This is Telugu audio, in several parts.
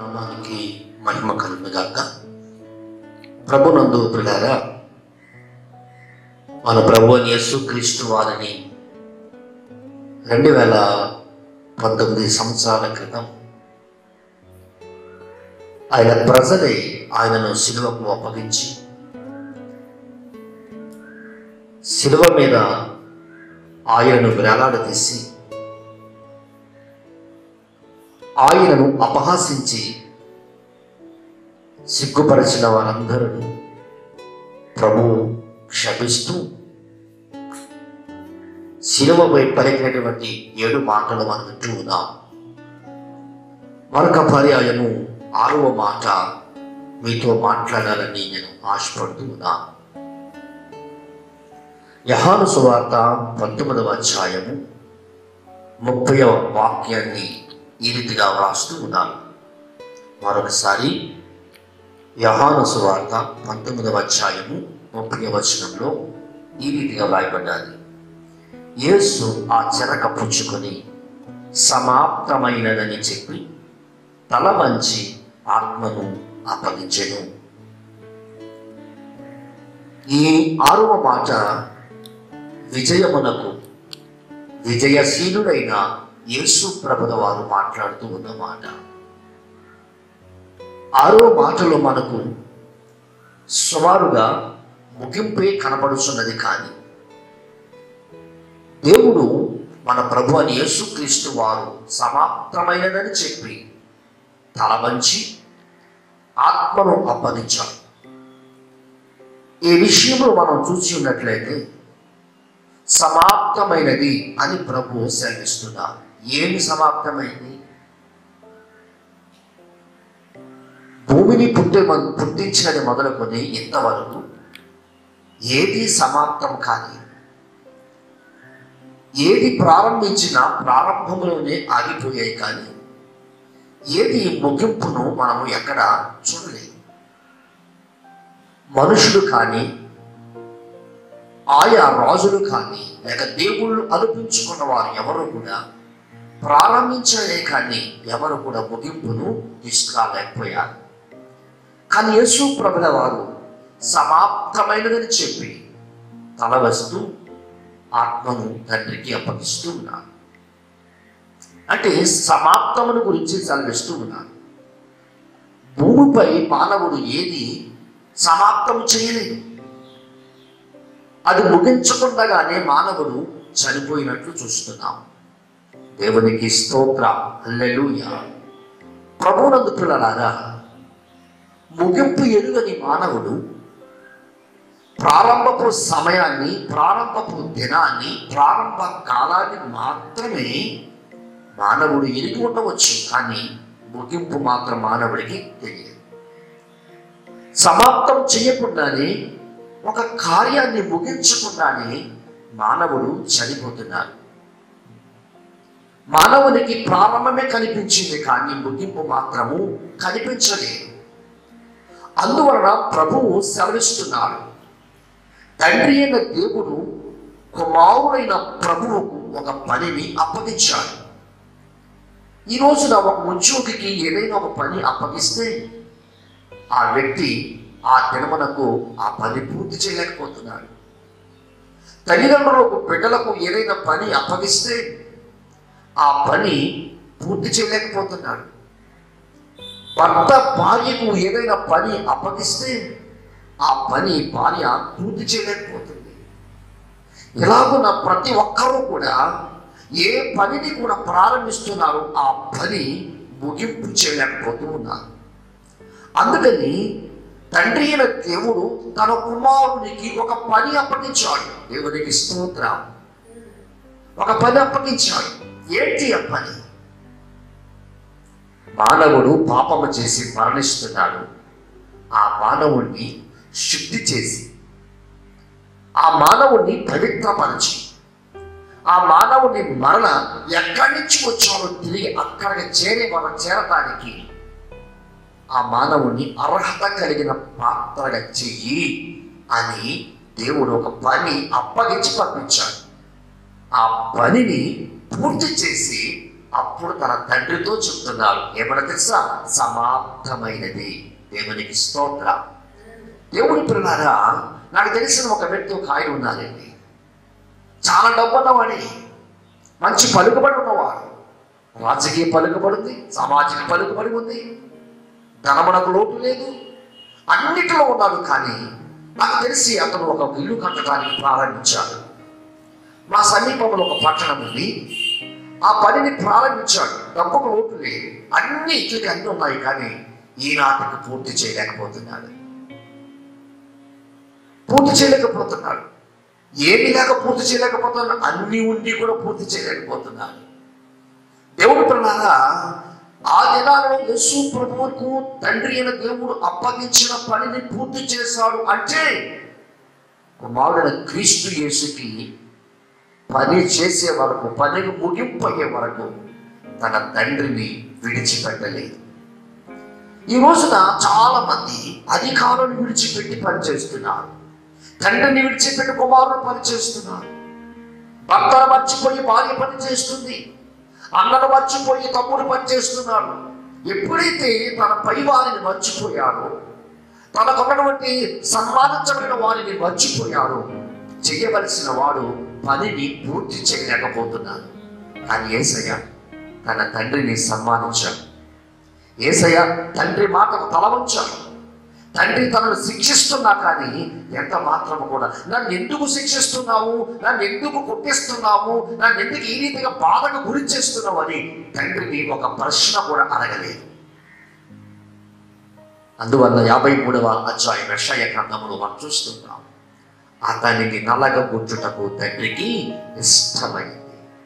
నామానికి మహిమ కలుగుగాక ప్రభునందు ప్రియారా మన ప్రభు అని యేసుక్రీస్తు వారిని రెండు వేల పంతొమ్మిది సంవత్సరాల క్రితం ఆయన ప్రజలే ఆయనను సిలువకు అప్పగించి సిలువ మీద ఆయనను వేలాడదీసి ఆయనను అపహాసించి సిగ్గుపరిచిన వారందరూ ప్రభువు క్షమిస్తూ శిలువపై పలికినటువంటి ఏడు మాటలు మనం వింటూ ఉన్నాం మరొక పర్యాయము ఆరవ మాట మీతో మాట్లాడాలని నేను ఆశపడుతూ ఉన్నా యహాను సువార్త పంతొమ్మిదవ అధ్యాయము ముప్పైవ వాక్యాన్ని ఈ రీతిగా వ్రాస్తూ ఉన్నాను మరొకసారి యహాను సువార్త పంతొమ్మిదవ అధ్యాయము ముప్పై వచనంలో ఈ రీతిగా వ్రాయబడ్డాది యేసు ఆ చెరక పుచ్చుకొని సమాప్తమైనదని చెప్పి తల వంచి ఆత్మను అప్పగించెను ఈ ఆరవ మాట విజయమునకు విజయశీలుడైన యేసు ప్రభుల వారు మాట్లాడుతూ ఉన్న మాట ఆరో మాటలో మనకు సుమారుగా ముగింపే కనపడుతున్నది కానీ దేవుడు మన ప్రభు అని యేసుక్రీస్తు వారు సమాప్తమైనదని చెప్పి తల వంచి ఆత్మను అప్పగించారు ఈ విషయంలో మనం చూసి ఉన్నట్లయితే సమాప్తమైనది అని ప్రభు సెలవిస్తున్నారు ఏమి సమాప్తమైంది భూమిని పుట్టే మొ- పుట్టించినది మొదలుకొని ఇంతవరకు ఏది సమాప్తం కాని ఏది ప్రారంభించినా ప్రారంభంలోనే ఆగిపోయాయి కానీ ఏది ముగింపును మనము ఎక్కడ చూడలేదు మనుషులు కానీ ఆయా రాజులు కానీ లేక దేవుళ్ళు అనిపించుకున్న వారు ఎవరు కూడా ప్రారంభించలే కానీ ఎవరు కూడా ముగింపును తీసుకురాలేకపోయారు కానీ యేసు ప్రభుల వారు సమాప్తమైనదని చెప్పి తల వస్తూ ఆత్మను తండ్రికి అప్పగిస్తూ ఉన్నారు అంటే సమాప్తమును గురించి చదివిస్తూ ఉన్నారు భూమిపై మానవుడు ఏది సమాప్తం చేయలేదు అది ముగించకుండగానే మానవుడు చనిపోయినట్లు చూస్తున్నాం దేవునికి స్తోత్ర హల్లెలూయా ప్రభునందు పిల్లలారా ముగింపు ఎరుగని మానవుడు ప్రారంభపు సమయాన్ని ప్రారంభపు దినాన్ని ప్రారంభ కాలాన్ని మాత్రమే మానవుడు ఎరిగి ఉండవచ్చు కానీ ముగింపు మాత్రం మానవుడికి తెలియదు సమాప్తం చేయకుండానే ఒక కార్యాన్ని ముగించకుండానే మానవుడు చనిపోతున్నాడు మానవునికి ప్రారంభమే కనిపించింది కానీ ముగింపు మాత్రము కనిపించలేదు అందువలన ప్రభువు సెలవిస్తున్నాడు తండ్రి అయిన దేవుడు కుమారుడైన ప్రభువుకు ఒక పనిని అప్పగించాడు ఈ రోజున ఒక ఉద్యోగికి ఏదైనా ఒక పని అప్పగిస్తే ఆ వ్యక్తి ఆ దినమునకు ఆ పని పూర్తి చేయలేకపోతున్నాడు తల్లిదండ్రులకు బిడ్డలకు ఏదైనా పని అప్పగిస్తే ఆ పని పూర్తి చేయలేకపోతున్నాడు భర్త భార్యకు ఏదైనా పని అప్పగిస్తే ఆ పని భార్య పూర్తి చేయలేకపోతుంది ఇలాగున్న ప్రతి ఒక్కరూ కూడా ఏ పనిని కూడా ప్రారంభిస్తున్నారు ఆ పని ముగింపు చేయలేకపోతూ ఉన్నారు అందుకని తండ్రి అయిన దేవుడు తన కుమారునికి ఒక పని అప్పగించాడు దేవునికి స్తోత్రం ఒక పని అప్పగించాడు ఏంటి ఆ పని మానవుడు పాపము చేసి మరణిస్తున్నాడు ఆ మానవుణ్ణి శుద్ధి చేసి ఆ మానవుణ్ణి పవిత్రపరిచి ఆ మానవుని మరణ ఎక్కడి నుంచి వచ్చాడో తిరిగి అక్కడికి చేరి మనం చేరటానికి ఆ మానవుని అర్హత కలిగిన పాత్రగా చెయ్యి అని దేవుడు ఒక పని అప్పగించి పంపించాడు ఆ పనిని పూర్తి చేసి అప్పుడు తన తండ్రితో చెప్తున్నారు ఏమన్నా తెలుసా సమాప్తమైనది దేవునికి స్తోత్రం దేవుని పిల్లలారా నాకు తెలిసిన ఒక వ్యక్తి ఒక ఆయన ఉన్నారండి చాలా డబ్బు ఉన్నవాడి మంచి పలుకుబడి ఉన్నవాడు రాజకీయ పలుకుబడి ఉంది సామాజిక పలుకుబడి ఉంది ధనమునకు లోటు లేదు అన్నిటిలో ఉన్నాడు కానీ నాకు తెలిసి అతను ఒక ఇల్లు కట్టడానికి ప్రారంభించాడు మా సమీపంలో ఒక పట్టణం ఉంది ఆ పనిని ప్రారంభించాడు డబ్బుకు లోటు లేదు అన్ని ఇట్లకి అన్ని ఉన్నాయి కానీ ఈనాటికి పూర్తి చేయలేకపోతున్నాడు పూర్తి చేయలేకపోతున్నాడు ఏమి లేక పూర్తి చేయలేకపోతున్నాడు అన్ని ఉండి కూడా పూర్తి చేయలేకపోతున్నాడు దేవుడు పిల్లలారా ఆ దినాలలో యేసు ప్రభువుకు తండ్రి అయిన దేవుడు అప్పగించిన పనిని పూర్తి చేశాడు అంటే కుమారుడైన క్రీస్తు యేసుకి పని చేసే వరకు పనికి ముగింపు అయ్యే వరకు తన తండ్రిని విడిచిపెట్టలేదు ఈ రోజున చాలా మంది అధికారులను విడిచిపెట్టి పనిచేస్తున్నారు తండ్రిని విడిచిపెట్టి కుమారుడు పనిచేస్తున్నారు భర్తను మర్చిపోయి భార్య పని చేస్తుంది అన్నను మర్చిపోయి తమ్ముడు పని చేస్తున్నాడు ఎప్పుడైతే తన పై వారిని మర్చిపోయాడో తనకున్నటువంటి సన్మానించబడిన వారిని మర్చిపోయాడో చేయవలసిన వాడు పనిని పూర్తి చేయలేకపోతున్నాడు కానీ ఏసయ్య తన తండ్రిని సన్మానించాడు ఏసయ్య తండ్రి మాటకు తల వంచాడు తండ్రి తనను శిక్షిస్తున్నా కానీ ఎంత మాత్రము కూడా నన్ను ఎందుకు శిక్షిస్తున్నావు నన్ను ఎందుకు కొట్టిస్తున్నావు నన్ను ఎందుకు ఈ రీతిగా బాధకు గురి చేస్తున్నావు అని తండ్రిని ఒక ప్రశ్న కూడా అడగలేదు అందువల్ల యాభై మూడవ అధ్యాయ విషయ గ్రంథములు మనం చూస్తున్నాం అతనిని నలగబుచ్చుటకు తండ్రికి ఇష్టమైంది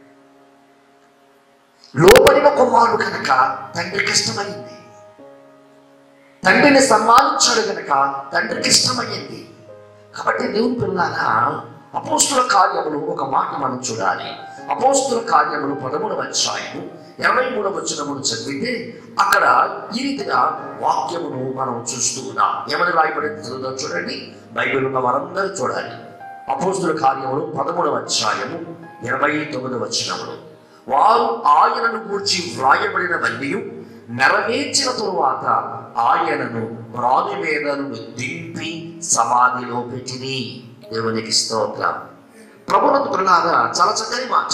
లోపలిన కుమారుడు కనుక తండ్రికి ఇష్టమైంది తండ్రిని సన్మానించాడు గనక తండ్రికి ఇష్టమైంది కాబట్టి దేవుని పిల్లారా అపోస్తుల కార్యములు ఒక మాట మనం చూడాలి అపోస్తుల కార్యములు పదమూడవ అధ్యాయము ఇరవై మూడవ వచనమును చదివితే అక్కడ ఈ రీతిగా వాక్యమును మనం చూస్తూ ఉన్నాం ఏమని రాయబడింది చదువుదాం చూడండి బైబిల్ ఉన్న వారందరూ చూడాలి అపోస్తుల కార్యములు పదమూడవ అధ్యాయము ఇరవై తొమ్మిదవ వచనములు వారు ఆయనను గూర్చి వ్రాయబడినవన్నీ నెరవేర్చిన తరువాత ఆయనను రాణి మీదను దింపి సమాధిలో పెట్టిని దేవునికి స్తోత్రం ప్రభునందు పిల్లలారా చాలా చక్కని మాట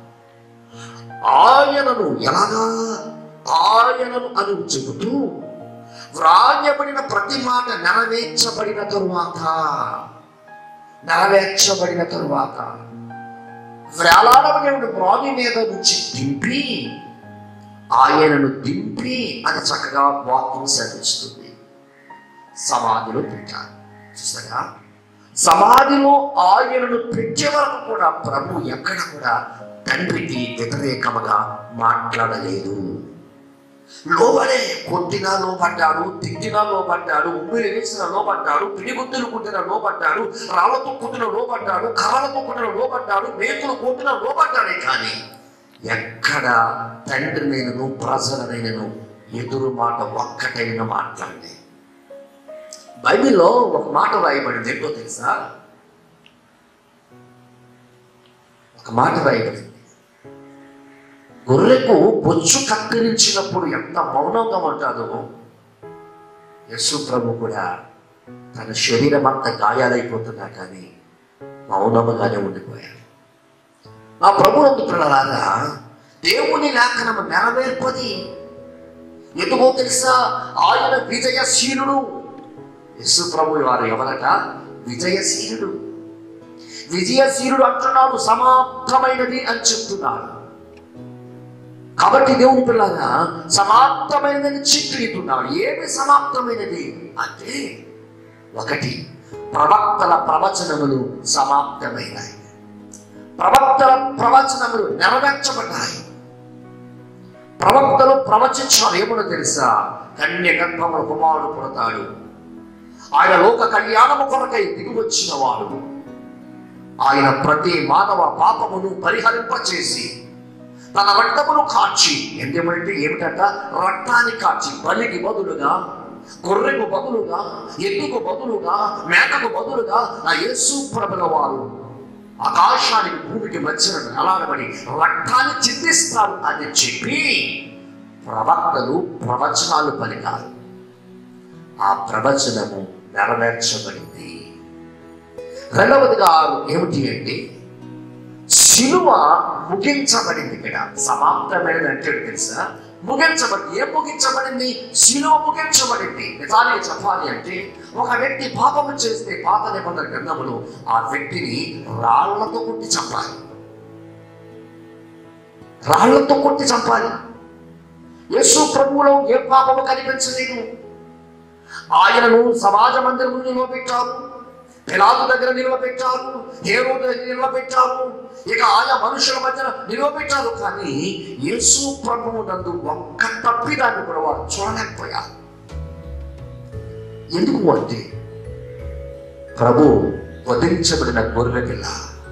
ఆయనను ఎలాగా ఆయనను అని చెబుతూ వ్రాయబడిన ప్రతి మాట నెరవేర్చబడిన తరువాత నెరవేర్చబడిన తరువాత వేలాడబడిన రాణి మీద నుంచి దింపి ఆయనను దింపి అని చక్కగా వాక్యం సెలవిస్తుంది సమాధిలో పెట్టారు చూసారా సమాధిలో ఆయనను పెట్టే వరకు కూడా ప్రభు ఎక్కడ కూడా తండ్రికి వ్యతిరేకముగా మాట్లాడలేదు లోబడే కొట్టినా లోపడ్డాడు తిట్టినా లోపడ్డాడు ఉమ్మిలి వేసిన లోపడ్డాడు పిడిగుద్దులు కుట్టిన లోపడ్డాడు రాళ్లతో కుట్టిన లోపడ్డాడు కర్రలతో కుట్టిన లోపడ్డాడు మేకులు కొట్టిన లోపడ్డాడే కానీ ఎక్కడ తండ్రినైనను ప్రజలనైనను ఎదురు మాట ఒక్కటైన మాట్లాడి బైబిల్లో ఒక మాట రాయబడింది ఏంటో తెలుసా ఒక మాట రాయబడింది గొర్రెకు బొచ్చు కత్తిరించినప్పుడు ఎంత మౌనంగా ఉంటుందో యశు ప్రభు కూడా తన శరీరం అంతా గాయాలైపోతున్నా కానీ మౌనముగానే ఉండిపోయాడు ఆ ప్రభు పిల్లలారా దేవుని లేఖనం నెరవేర్పది ఎందుకో తెలుసా ఆయన విజయశీలుడు యశు ప్రభు వారు ఎవరట విజయశీలుడు విజయశీలుడు అంటున్నాడు సమాప్తమైనది అని చెప్తున్నాడు కాబట్టి దేవుని పిల్లగా సమాప్తమైనదని చిత్రీతున్నాడు ఏమి సమాప్తమైనది అంటే ఒకటి ప్రవక్తల ప్రవచనములు సమాప్తమైనాయి ప్రవక్తల ప్రవచనములు నెరవేర్చబడ్డాయి ప్రవక్తలు ప్రవచించారు ఏమో తెలుసా కన్య గర్భముల కుమారుడు పుడతాడు ఆయన లోక కళ్యాణము కొరకై దిగి వచ్చిన వాడు ఆయన ప్రతి మానవ పాపమును పరిహరింపచేసి తన రక్తమును కాచి ఎందుకంటే ఏమిటంట రక్తాన్ని కాచి బలికి బదులుగా గొర్రెకు బదులుగా ఎద్దుకు బదులుగా మేకకు బదులుగా ఆ యేసు ప్రభుల వారు ఆకాశానికి భూమికి మధ్యన అలాగబడి రక్తాన్ని చిందిస్తాడు అని చెప్పి ప్రవక్తలు ప్రవచనాలు పలికారు ఆ ప్రవచనము నెరవేర్చబడింది రెండవదిగా ఏమిటి అంటే శిలువ ముగించబడింది ఇక్కడ సమాప్తమైనది అంటే తెలుసా ముగించబడింది ఏం ముగించబడింది శిలువ ముగించబడింది నిజానికి చెప్పాలి అంటే ఒక వ్యక్తి పాపము చేస్తే పాత నిబంధన గ్రంథములు ఆ వ్యక్తిని రాళ్లతో కొట్టి చంపాలి రాళ్లతో కొట్టి చంపాలి యేసు ప్రభువులో ఏ పాపము కనిపించలేదు ఆయనను సమాజ మందిరము నిలవబెట్టారు పిలాతు దగ్గర నిలవబెట్టారు హేరో దగ్గర నిలవబెట్టారు ఇక ఆయా మనుషుల మధ్యన నిలవబెట్టారు కానీ యేసు ప్రభువు నందు ఒక్క తప్పిదాన్ని కూడా వారు చూడలేకపోయారు ఎందుకు అంటే ప్రభు వధించబడిన గొర్రెపిల్ల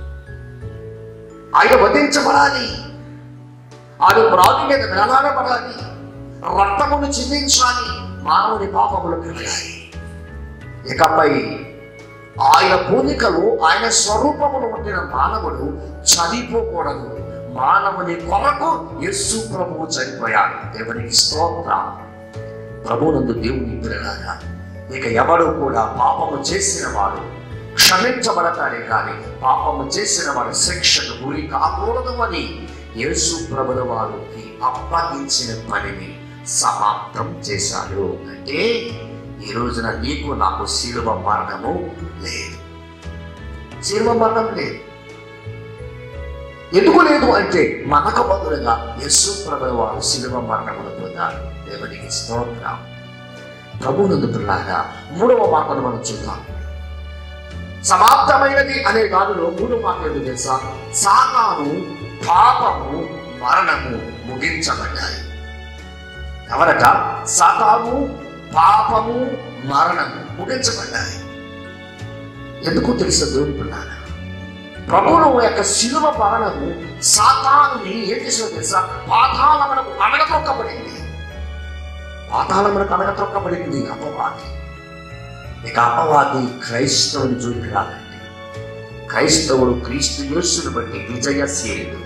ఆయన వధించబడాలి ఆయన ప్రాణి మీద వేలాడబడాలి రక్తమును చిందించాలి మానవుని పాపములు కలగాలి ఇకపై ఆయన పోలికలు ఆయన స్వరూపమును ఉండిన మానవుడు చనిపోకూడదు మానవుని కొరకు యస్సు ప్రభువు చనిపోయాడు దేవునికి స్తోత్రం ప్రభునందు దేవుని పిల్లలారా ఇక ఎవడు కూడా పాపము చేసిన వాడు క్షమించబడతాడే కానీ పాపము చేసిన వాడు శిక్షకు గురి కాకూడదు అని యేసు ప్రభుల వారికి అప్పగించిన పనిని సమాప్తం చేశాడు అంటే ఈ రోజున నీకు నాకు శిలువ మరణము లేదు శిలువ మరణం లేదు ఎందుకు లేదు అంటే మనకు బదులుగా యస్సు ప్రభుల వారు శిలువ మరణమును పొందారు దేవునికి స్తోత్రం ప్రభునందు పిల్లాగా మూడవ మాటను మనం చూద్దాం సమాప్తమైనది అనే దానిలో మూడు మాటలు తెలుసా సాతాను పాపము మరణము ముగించబడ్డాయి ఎవరట సాతాను పాపము మరణము ముగించబడ్డాయి ఎందుకు తెలుసు దేవుని పిల్లారా ప్రభువుల యొక్క శిలువ మరణము సాతానుని ఏం చేసిన తెలుసా పాతాళమునకు అనగతొక్కబడింది పాతాళమునకు అనగతొక్కబడింది అపవాది ఇక అపవాది క్రైస్తవుని చూపి రాలండి క్రైస్తవుడు క్రీస్తు యేసును బట్టి విజయశీలుడు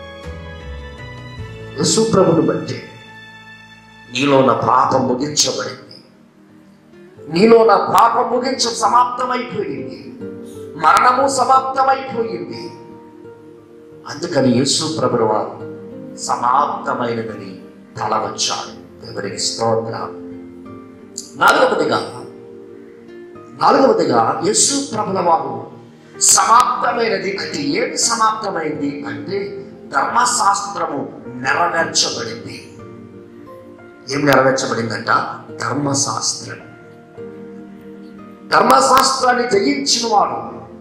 యేసు ప్రభుని బట్టి నీలో నా పాపం ముగించబడింది నీలో నా పాపం ముగించ సమాప్తమైపోయింది మరణము సమాప్తమైపోయింది అందుకని యేసు ప్రభుడు వారు సమాప్తమైనదని తలవచ్చారు ఎవరికి స్తోత్రం నాలుగవదిగా నాలుగవదిగా యేసు ప్రభుల వారు సమాప్తమైనది అంటే ఏమి సమాప్తమైంది అంటే ధర్మశాస్త్రము నెరవేర్చబడింది ఏం నెరవేర్చబడిందంట ధర్మశాస్త్రం ధర్మశాస్త్రాన్ని జయించిన వాడు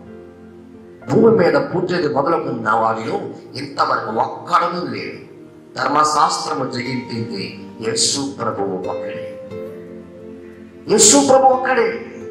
భూమి మీద పుట్టేది మొదలుకున్న వారిలో ఇంతవరకు ఒక్కడను లేడు ధర్మశాస్త్రము జయించింది యేసు ప్రభువు ఒక్కడే యేసు ప్రభు ఒక్కడే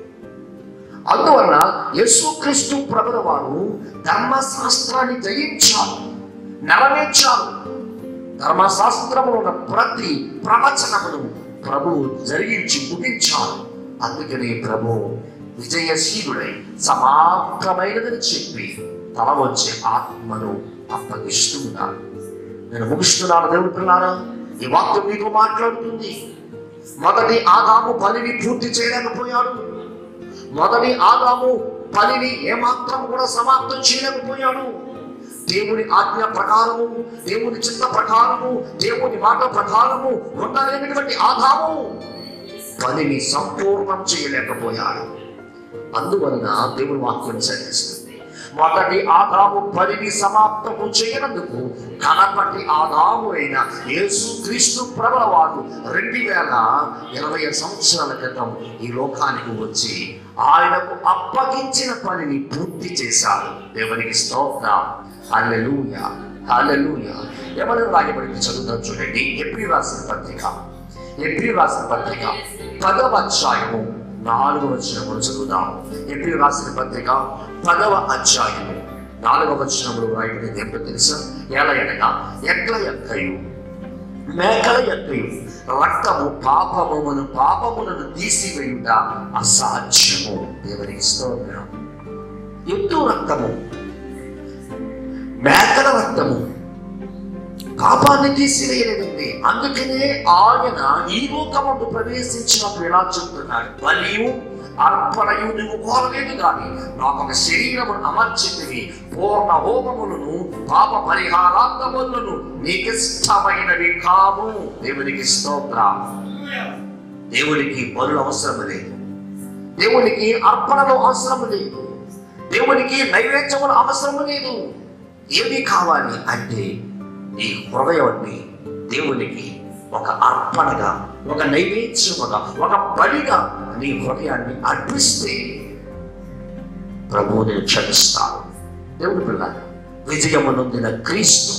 అందువలన యేసుక్రీస్తు ప్రభుల వారు ధర్మశాస్త్రాన్ని జయించారు నెరవేర్చారు ధర్మశాస్త్రములో ఉన్న ప్రతి ప్రవచనమును ప్రభువు జరిగించి ముగించారు అందుకని ప్రభు విజయశీలుడై సమాప్తమైనదని చెప్పి తల వచ్చే ఆత్మను అప్పగిస్తున్నాడు నేను ముగిస్తున్నాను దేవుడు పిల్లారా ఈ వాక్యం మీకు మాట్లాడుతుంది మొదటి ఆదాము పనిని పూర్తి చేయలేకపోయాడు మొదటి ఆదాము పనిని ఏమాత్రం కూడా సమాప్తం చేయలేకపోయాడు దేవుని ఆజ్ఞ ప్రకారము దేవుని చిత్త ప్రకారము దేవుని మాట ప్రకారము ఉండలేనటువంటి ఆదాము పనిని సంపూర్ణం చేయలేకపోయాడు అందువలన దేవుని వాక్యం చదివిస్తుంది మొదటి ఆదాము పనిని సమాప్తము చేయనందుకు కనపటి ఆదాము అయిన యేసు క్రీస్తు ప్రబల వారు రెండు వేల ఇరవై సంవత్సరాల క్రితం ఈ లోకానికి వచ్చి ఆయనకు అప్పగించిన పనిని పూర్తి చేశాడు దేవునికి స్తోత్రం హల్లెలూయా హల్లెలూయా ఎవరు రాయబడింది చదువుతాం చూడండి ఎప్పి రాసిన పత్రిక ఎప్పి రాసిన పత్రిక పదవ అధ్యాయము నాలుగవ వచనములు చదువుదాం ఎప్పి రాసిన పత్రిక పదవ అధ్యాయము నాలుగవ వచనములు రాయబడింది ఎప్పుడు తెలుసా ఎలా అనగా ఎట్ల ఎక్కయు మేకల ఎక్కయు రక్తము పాపమును పాపములను తీసివేయుట అసాధ్యము దేవునికి స్తోత్రం ఎత్తు రక్తము మేకల రక్తము పాపాన్ని తీసివేయలేదండి అందుకనే ఆయన ఈ లోకమందు ప్రవేశించినప్పుడు ఎలా చెప్తున్నాడు బలియు అర్పణయు నువ్వు కోరలేదు కానీ నాకు ఒక శరీరము అమర్చింది పూర్ణ హోమములను పాప పరిహారార్థములను నీకు ఇష్టమైనవి కావు దేవునికి స్తోత్రం దేవునికి బలులు అవసరం లేదు దేవునికి అర్పణలు అవసరం లేదు దేవునికి నైవేద్యములు అవసరం లేదు ఏమి కావాలి అంటే నీ హృదయాన్ని దేవునికి ఒక అర్పణగా ఒక నైవేద్యముగా ఒక బలిగా నీ హృదయాన్ని అర్పిస్తే ప్రభువు నేను క్షమిస్తాను దేవుని పిల్ల విజయము నొందిన క్రీస్తు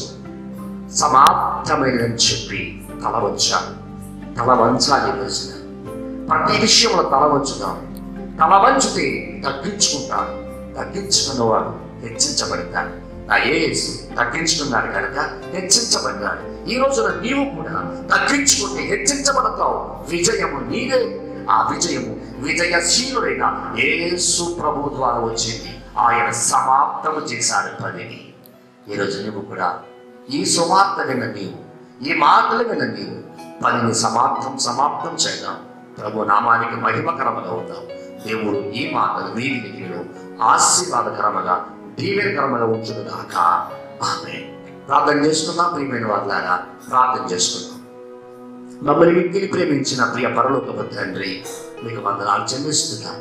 సమాప్తమైనదని చెప్పి తల వచ్చాను తల వంచాలి రోజున ప్రతి విషయంలో తల వంచుదాం తల వంచితే తగ్గించుకుంటాడు తగ్గించుకున్నవాడు హెచ్చించబడతాడు నా యేసు తగ్గించుకున్నాడు కనుక హెచ్చించబడ్డాడు ఈ రోజున నీవు కూడా తగ్గించుకుంటే హెచ్చించబడతావు విజయము నీదే ఆ విజయము విజయశీలుడైన యేసు ప్రభు ద్వారా వచ్చింది ఆయన సమాప్తము చేశాడు పనిని ఈరోజు నువ్వు కూడా ఈ సువార్త విన్న నీవు ఈ మాటలు విన్న నీవు పనిని సమాప్తం సమాప్తం చేద్దాం ప్రభు నామానికి మహిమకరముగా అవుతాం దేవుడు ఈ మాటలు మీ వినికిలో ఆశీర్వాదకరముగా దీవెనకరముగా ఉంచును గాక ఆమె ప్రార్థన చేసుకుందాం ప్రియమైన వాళ్ళారా ప్రార్థన చేసుకుందాం మమ్మల్ని మిక్కిలి ప్రేమించిన ప్రియ పరలోకపు తండ్రి మీకు వందనాలు చెల్లిస్తున్నాను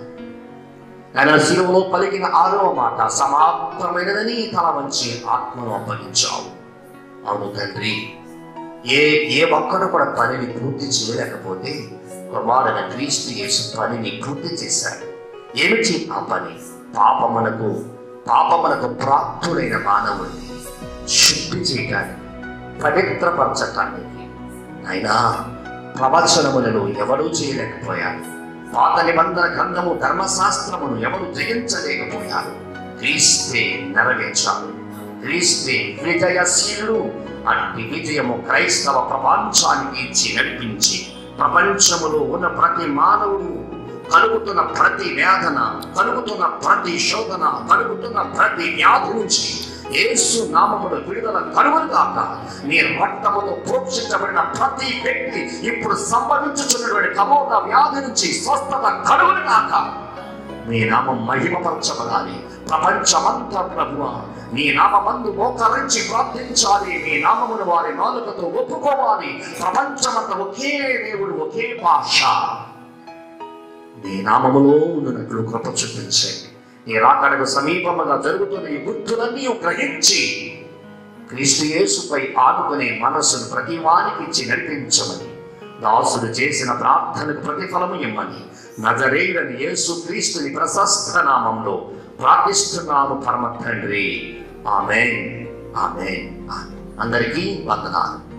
ఆయన శిలువలో పలికిన ఆరవ మాట సమాప్తమైనదని తల వంచి ఆత్మను అప్పగించావు అవును తండ్రి ఏ ఏ ఒక్కడు కూడా పనిని పూర్తి చేయలేకపోతే కుమారుడ క్రీస్తు యేసు పనిని పూర్తి చేశాడు ఏమిటి ఆ పని పాపమునకు పాపమునకు ప్రాప్తుడైన మానవుడిని శుద్ధి చేయడానికి పవిత్రపరచటానికి అయినా ప్రవచనములను ఎవరూ చేయలేకపోయారు పాత నిబంధన గ్రంథము ధర్మశాస్త్రమును ఎవరు జయించలేకపోయారు క్రీస్తే నెరవేర్చాలి క్రీస్తే విజయశీలుడు అట్టి విజయము క్రైస్తవ ప్రపంచానికి ఇచ్చి నడిపించి ప్రపంచములో ఉన్న ప్రతి మానవుడు కలుగుతున్న ప్రతి వేదన కలుగుతున్న ప్రతి శోధన కలుగుతున్న ప్రతి వ్యాధి నుంచి యేసు నామములో విడుదల కలుగును కాక నీ రక్తముతో ప్రోక్షించబడిన ప్రతి వ్యక్తి ఇప్పుడు సంభవించుచున్నటువంటి కమోద వ్యాధి నుంచి స్వస్థత కలుగును కాక నీ నామం మహిమపరచబడాలి ప్రపంచమంతా ప్రభువ నీ నామందు మోకరించి ప్రార్థించాలి నీ నామమును వారి నాలుకతో ఒప్పుకోవాలి ప్రపంచమంతా ఒకే దేవుడు ఒకే భాష నీ నామములో ఉన్నట్లు కృప చూపించండి నీ రాకడకు సమీపముగా జరుగుతున్న ఈ గుర్తులన్నీ గ్రహించి క్రీస్తు యేసుపై ఆనుకునే మనస్సును ప్రతి వానికి ఇచ్చి నడిపించమని దాసుడు చేసిన ప్రార్థనకు ప్రతిఫలము ఇమ్మని నజరేయుడని యేసు క్రీస్తుని ప్రశస్త నామంలో ప్రార్థిస్తున్నాను పరమ తండ్రి ఆమె ఆమె అందరికీ వందనాలు